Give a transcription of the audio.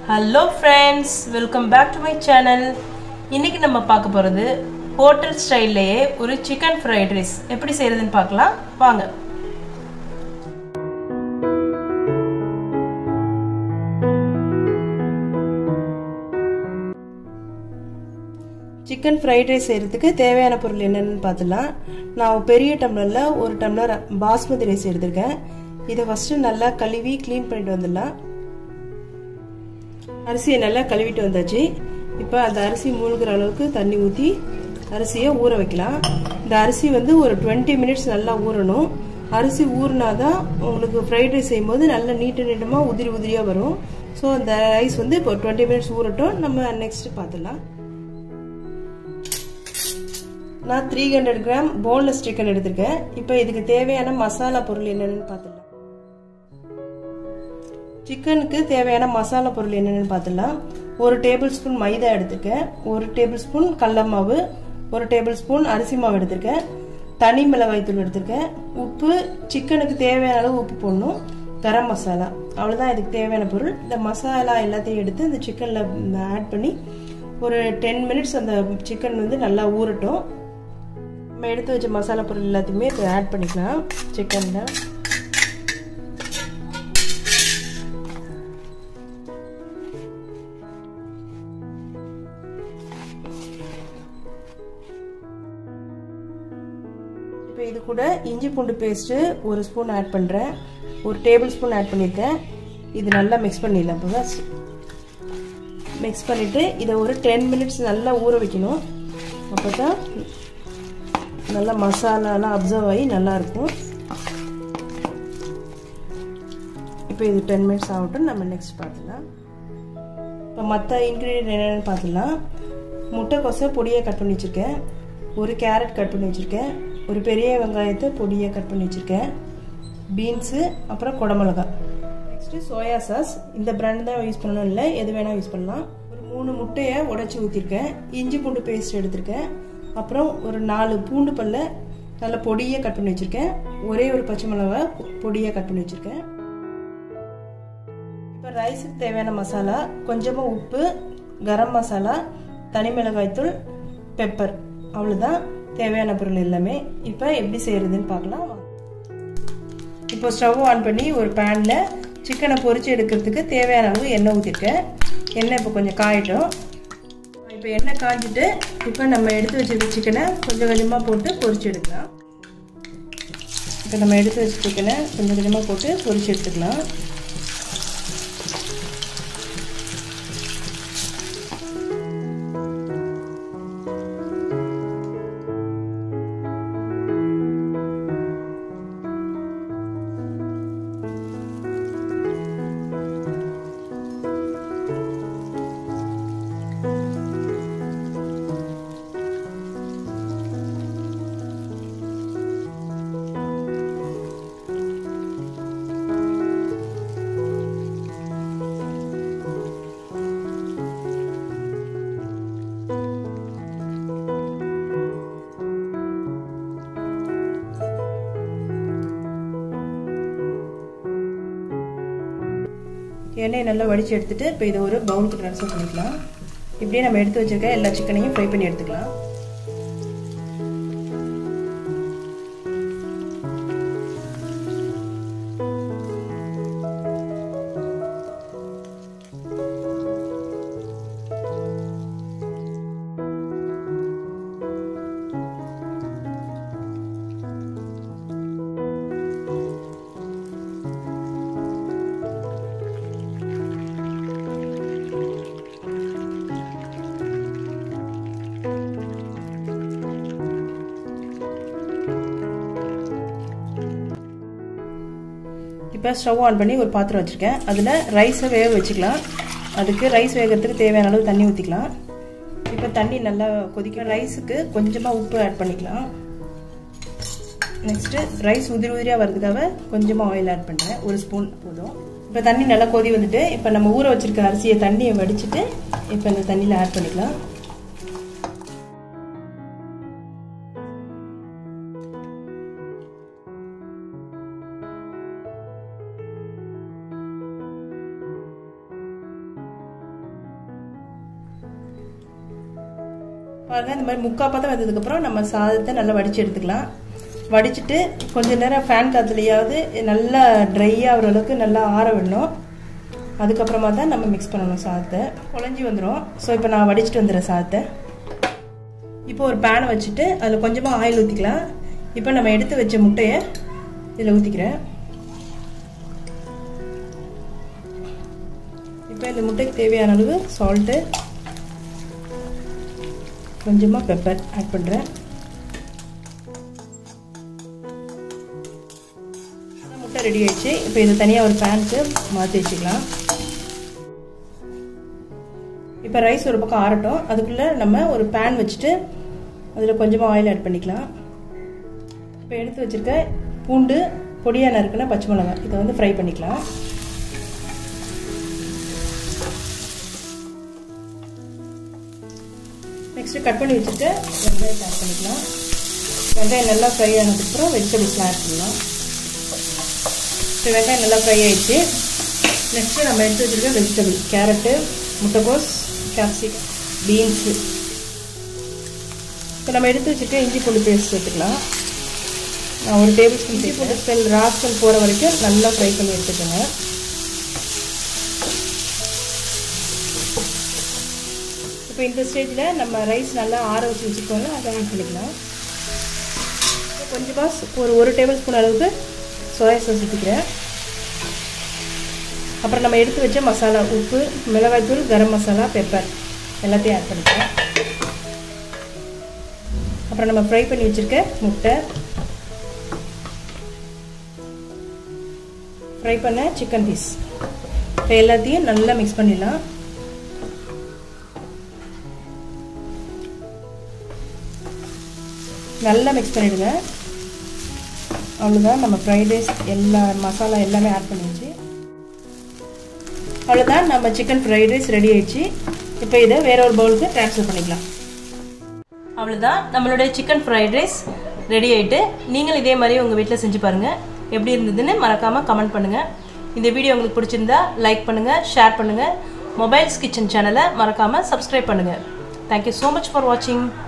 hello friends welcome back to my channel இன்றைக்கி நம்ம பார்க்க போகிறது ஹோட்டல் ஸ்டைல்லையே ஒரு சிக்கன் ஃப்ரைட் ரைஸ் எப்படி செய்கிறதுன்னு பார்க்கலாம் வாங்க சிக்கன் ஃப்ரைட் ரைஸ் செய்கிறதுக்கு தேவையான பொருள் என்னென்னு பார்த்துலாம் நான் பெரிய டம்ளரில் ஒரு டம்ளர் பாஸ்மதி ரைஸ் எடுத்திருக்கேன் இதை ஃபஸ்ட்டு நல்லா கழுவி க்ளீன் பண்ணிட்டு வந்துடலாம் அரிசியை நல்லா கழுவிட்டு வந்தாச்சு இப்போ அந்த அரிசி மூழ்கிற அளவுக்கு தண்ணி ஊற்றி அரிசியை ஊற வைக்கலாம் இந்த அரிசி வந்து ஒரு டுவெண்ட்டி மினிட்ஸ் நல்லா ஊறணும் அரிசி ஊறினா தான் உங்களுக்கு ஃப்ரைட் ரைஸ் செய்யும்போது நல்லா நீட்டு நீட்டமாக உதிரி உதிரியாக வரும் ஸோ அந்த ரைஸ் வந்து இப்போ டுவெண்ட்டி மினிட்ஸ் ஊறட்டும் நம்ம நெக்ஸ்ட் பார்த்துடலாம் நான் three hundred gram boneless chicken எடுத்திருக்கேன் இப்போ இதுக்கு தேவையான மசாலா பொருள் என்னென்னு பார்த்துடலாம் சிக்கனுக்கு தேவையான மசாலா பொருள் என்னென்னு பார்த்துடலாம் ஒரு டேபிள் ஸ்பூன் மைதா எடுத்திருக்கேன் ஒரு டேபிள் ஸ்பூன் கடல மாவு ஒரு டேபிள் ஸ்பூன் அரிசி மாவு எடுத்திருக்கேன் தனி மிளகாய் தூள் எடுத்திருக்கேன் உப்பு சிக்கனுக்கு தேவையான அளவு உப்பு போடணும் கரம் மசாலா அவ்வளோதான் இதுக்கு தேவையான பொருள் இந்த மசாலா எல்லாத்தையும் எடுத்து இந்த சிக்கனில் ஆட் பண்ணி ஒரு டென் மினிட்ஸ் அந்த சிக்கன் வந்து நல்லா ஊறட்டும் நம்ம எடுத்து வச்ச மசாலா பொருள் எல்லாத்தையுமே இப்போ ஆட் பண்ணிக்கலாம் சிக்கனில் இப்போ இது கூட இஞ்சி பூண்டு பேஸ்ட்டு ஒரு ஸ்பூன் ஆட் பண்ணுறேன் ஒரு டேபிள் ஸ்பூன் ஆட் பண்ணியிருக்கேன் இது நல்லா மிக்ஸ் பண்ணிடலாம் இப்போ மிக்ஸ் பண்ணிவிட்டு இதை ஒரு டென் மினிட்ஸ் நல்லா ஊற வைக்கணும் அப்போ தான் நல்லா மசாலாலாம் அப்சர்வ் ஆகி நல்லாயிருக்கும் இப்போ இது டென் மினிட்ஸ் ஆகட்டும் நம்ம நெக்ஸ்ட் பார்த்துக்கலாம் இப்போ மற்ற இன்க்ரீடியன்ட் என்னென்னு பார்த்துலாம் முட்டைக்கோசை பொடியாக கட் பண்ணி வச்சுருக்கேன் ஒரு கேரட் கட் பண்ணி வச்சுருக்கேன் ஒரு பெரிய வெங்காயத்தை பொடியாக கட் பண்ணி வச்சுருக்கேன் பீன்ஸு அப்புறம் குடமிளகா நெக்ஸ்ட்டு சோயா சாஸ் இந்த பிராண்ட் தான் யூஸ் பண்ணணும் இல்லை எது வேணால் யூஸ் பண்ணலாம் ஒரு மூணு முட்டையை உடச்சி ஊற்றிருக்கேன் இஞ்சி பூண்டு பேஸ்ட் எடுத்திருக்கேன் அப்புறம் ஒரு நாலு பூண்டு பல்ல நல்லா பொடியாக கட் பண்ணி வச்சுருக்கேன் ஒரே ஒரு பச்சை மிளகா பொடியாக கட் பண்ணி வச்சுருக்கேன் இப்போ ரைஸுக்கு தேவையான மசாலா கொஞ்சமாக உப்பு கரம் மசாலா தனி மிளகாய்த்தூள் பெப்பர் அவ்வளோதான் தேவையான பொருள் எல்லாமே இப்போ எப்படி செய்கிறதுன்னு பார்க்கலாம் இப்போ ஸ்டவ் ஆன் பண்ணி ஒரு பேனில் சிக்கனை பொரிச்சு எடுக்கிறதுக்கு தேவையான அளவு எண்ணெய் ஊற்றிருக்கேன் எண்ணெய் இப்போ கொஞ்சம் காயட்டும் இப்போ எண்ணெய் காய்ச்சிட்டு இப்போ நம்ம எடுத்து வச்சிருக்க சிக்கனை கொஞ்சம் கொஞ்சமாக போட்டு பொரிச்சு எடுக்கலாம் இப்போ நம்ம எடுத்து வச்ச சிக்கனை கொஞ்சம் கொஞ்சமாக போட்டு பொரிச்சு எடுத்துக்கலாம் எண்ணெயை நல்லா வடித்து எடுத்துட்டு இப்போ இதை ஒரு பவுலுக்கு ட்ரான்ஸ்ஃபர் பண்ணிக்கலாம் இப்படியே நம்ம எடுத்து வச்சிருக்க எல்லா சிக்கனையும் ஃப்ரை பண்ணி எடுத்துக்கலாம் இப்போ ஸ்டவ் ஆன் பண்ணி ஒரு பாத்திரம் வச்சுருக்கேன் அதில் ரைஸை வேக வச்சுக்கலாம் அதுக்கு ரைஸ் வேகிறதுக்கு தேவையான அளவு தண்ணி ஊற்றிக்கலாம் இப்போ தண்ணி நல்லா கொதிக்க ரைஸுக்கு கொஞ்சமாக உப்பு ஆட் பண்ணிக்கலாம் நெக்ஸ்ட்டு ரைஸ் உதிரி உதிரியாக வர்றதுக்காக கொஞ்சமாக ஆயில் ஆட் பண்ணுறேன் ஒரு ஸ்பூன் போதும் இப்போ தண்ணி நல்லா கொதி வந்துட்டு இப்போ நம்ம ஊற வச்சுருக்க அரிசியை தண்ணியை வடிச்சிட்டு இப்போ இந்த தண்ணியில் ஆட் பண்ணிக்கலாம் பாருங்கள் இந்த மாதிரி முக்கால் பதம் வந்ததுக்கப்புறம் நம்ம சாதத்தை நல்லா வடித்து எடுத்துக்கலாம் வடிச்சிட்டு கொஞ்ச நேரம் ஃபேன் காற்றுலையாவது நல்லா ட்ரை ஆகிற அளவுக்கு நல்லா ஆற விடணும் அதுக்கப்புறமா தான் நம்ம மிக்ஸ் பண்ணணும் சாதத்தை குழஞ்சி வந்துடும் ஸோ இப்போ நான் வடிச்சிட்டு வந்துடுறேன் சாதத்தை இப்போ ஒரு பேனை வச்சுட்டு அதில் கொஞ்சமாக ஆயில் ஊற்றிக்கலாம் இப்போ நம்ம எடுத்து வச்ச முட்டையை இதில் ஊற்றிக்கிறேன் இப்போ இந்த முட்டைக்கு தேவையான அளவு சால்ட்டு கொஞ்சமாக பெப்பர் ஆட் பண்ணுறேன் முட்டை ரெடி ஆயிடுச்சு இப்போ இதை தனியாக ஒரு பேனுக்கு மாற்றி வச்சுக்கலாம் இப்போ ரைஸ் ஒரு பக்கம் ஆறட்டும் அதுக்குள்ளே நம்ம ஒரு பேன் வச்சுட்டு அதில் கொஞ்சமாக ஆயில் ஆட் பண்ணிக்கலாம் இப்போ எடுத்து வச்சுருக்க பூண்டு பொடியாக நறுக்குன பச்சை மிளகாய் இதை வந்து ஃப்ரை பண்ணிக்கலாம் நெக்ஸ்ட்டு கட் பண்ணி வச்சுட்டு வெங்காயத்தை ஆட் பண்ணிக்கலாம் வெங்காயம் நல்லா ஃப்ரை ஆனதுக்கப்புறம் வெஜிடபிள்ஸ்லாம் ஆட் பண்ணலாம் இப்போ வெங்காயம் நல்லா ஃப்ரை ஆயிடுச்சு நெக்ஸ்ட்டு நம்ம எடுத்து வச்சுருக்க வெஜிடபிள் கேரட்டு முட்டைகோஸ் கேப்சிகம் பீன்ஸு இப்போ நம்ம எடுத்து வச்சுருக்க இஞ்சி பூண்டு பேஸ்ட் சேர்த்துக்கலாம் நான் ஒரு டேபிள் ஸ்பூன் இஞ்சி பூண்டு ஸ்மெல் ராஸ்மெல் போகிற வரைக்கும் நல்லா ஃப்ரை பண்ணி எடுத்துக்கோங்க இப்போ இந்த ஸ்டேஜில் நம்ம ரைஸ் நல்லா ஆற வச்சு வச்சுக்கோங்க அதை ஆட் பண்ணிக்கலாம் கொஞ்சமாக ஒரு ஒரு டேபிள் ஸ்பூன் அளவுக்கு சோயா சாஸ் ஊற்றிக்கிறேன் அப்புறம் நம்ம எடுத்து வச்ச மசாலா உப்பு மிளகாய்த்தூள் கரம் மசாலா பெப்பர் எல்லாத்தையும் ஆட் பண்ணிக்கலாம் அப்புறம் நம்ம ஃப்ரை பண்ணி வச்சுருக்க முட்டை ஃப்ரை பண்ண சிக்கன் பீஸ் இப்போ எல்லாத்தையும் நல்லா மிக்ஸ் பண்ணிடலாம் நல்லா மிக்ஸ் பண்ணிவிடுங்க அவ்வளோதான் நம்ம ஃப்ரைட் ரைஸ் எல்லா மசாலா எல்லாமே ஆட் பண்ணிடுச்சு அவ்வளோதான் நம்ம சிக்கன் ஃப்ரைட் ரைஸ் ரெடி ஆயிடுச்சு இப்போ இதை வேற ஒரு பவுலுக்கு ட்ரான்ஸ்ஃபர் பண்ணிக்கலாம் அவ்வளோதான் நம்மளுடைய சிக்கன் ஃப்ரைட் ரைஸ் ரெடி ஆகிட்டு நீங்கள் இதே மாதிரி உங்கள் வீட்டில் செஞ்சு பாருங்கள் எப்படி இருந்ததுன்னு மறக்காமல் கமெண்ட் பண்ணுங்கள் இந்த வீடியோ உங்களுக்கு பிடிச்சிருந்தா லைக் பண்ணுங்கள் ஷேர் பண்ணுங்கள் மொபைல்ஸ் கிச்சன் சேனலை மறக்காமல் சப்ஸ்கிரைப் பண்ணுங்கள் தேங்க்யூ ஸோ மச் ஃபார் வாட்சிங்